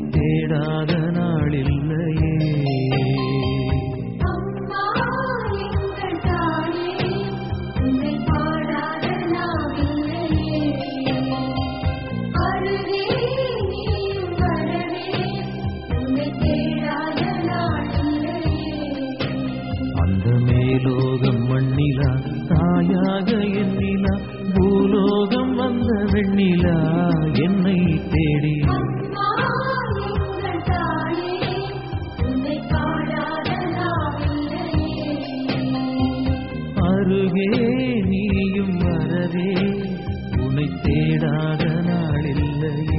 தேடாத நாளில்லையே அம்மா எங்கள் தாயே உன்னை பாடாத நாவில்லையே அருகே நீயும் வரவே உன்னை தேடாத நாளில்லையே அந்த மேலோகம் மண்ணிலா தாயாக எண்ணிலா பூலோகம் வந்த வெண்ணிலா என்னை தேடி அம்மா எங்கள் தாயே உன்னை பாடாத நாவில்லையே அருகே நீயும் வரவே உன்னை தேடாத நாளில்லையே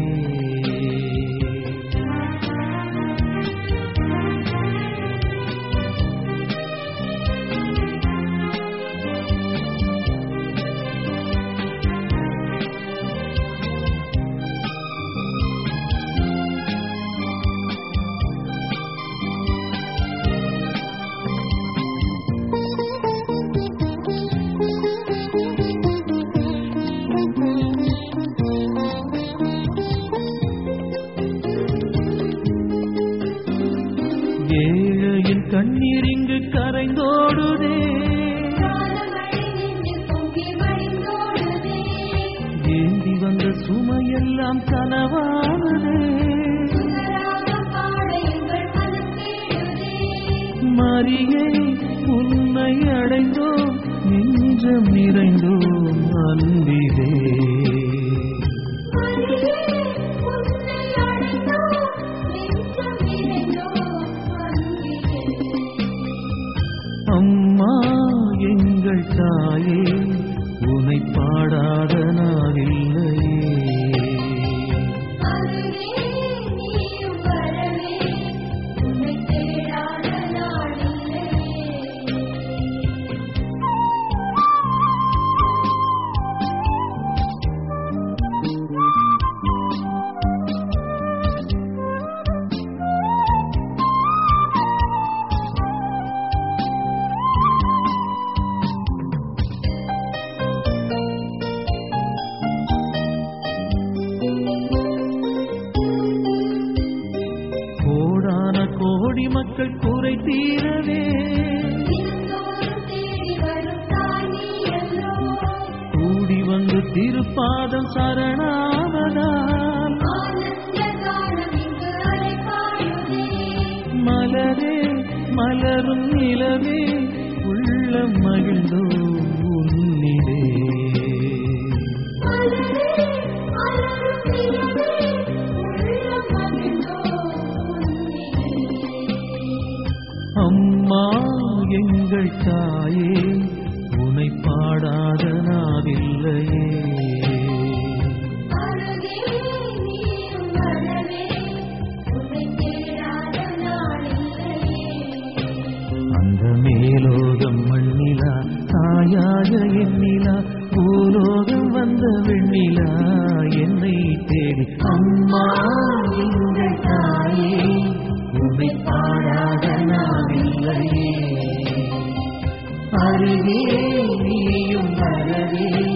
ஏழையின் கண்ணீர் இங்கு கரைந்தோடுதே காலமழை நின்று பொங்கி வழிந்தோடுதே ஏந்தி வந்த சுமையெல்லாம் கனவானதே சுகராக பாட எங்கள் மனம் தேடுதே மரியே உன்னை அடைந்தோம் நெஞ்சம் நிறைந்தோம் அன்பிலே மரியே உன்னை அடைந்தோம் நெஞ்சம் நிறைந்தோம் அன்பிலே அம்மா எங்கள் தாயே உன்னை பாடாத நாளில்லையே அருகே நீயும் வரவே உன்னை தேடாத நாளில்லையே கோடான கோடி மக்கள் குறை தீரவே தினந்தோறும் தேடி வரும் தாய் நீ அல்லோ கூடி வந்து திருப்பாதம் சரணாவதால் ஆனந்த காலம் இங்கு அலைபாயுதே மலரே மலரும் நிலவே உள்ளம் மகிழ்ந்தோம் உன்னிலே மலரே மலரும் நிலவே உள்ளம் மகிழ்ந்தோம் உன்னிலே அம்மா எங்கள் தாயே உனை பாடாத நாவில்லையே அருகே நீயும் வரவே உன்னை தேடாத நாளில்லையே அந்த மேலோகம் மண்ணிலா தாயாக எண்ணிலா பூலோகம் வந்த வெண்ணிலா என்னை தேடி அம்மா எங்கள் தாயே உன்னை பாடாத நாவில்லையே அருகே நீயும் வரவே